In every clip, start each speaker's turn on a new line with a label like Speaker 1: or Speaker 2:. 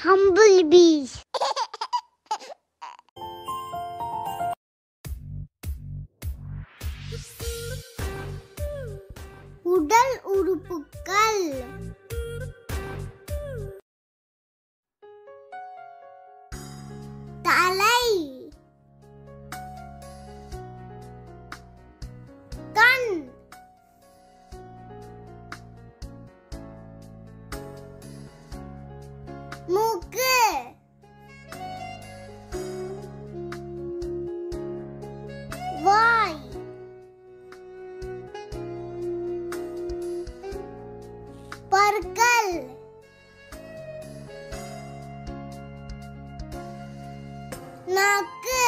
Speaker 1: Humblebees. உடல் உறுப்புகள் தலை கண் மூக்கு வாய் பற்கள் நாக்கு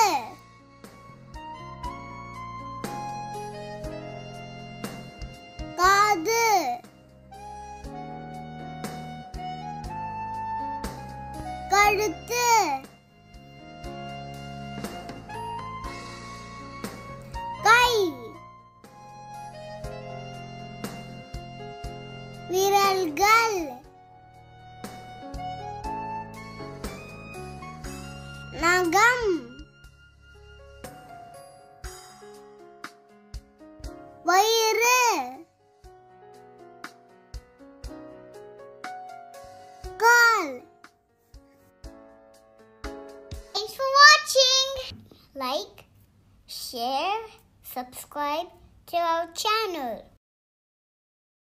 Speaker 1: காது கழுத்து கை விரல்கள் நகம் வயிறு கால் Thanks for watching. Like, share, subscribe to our channel.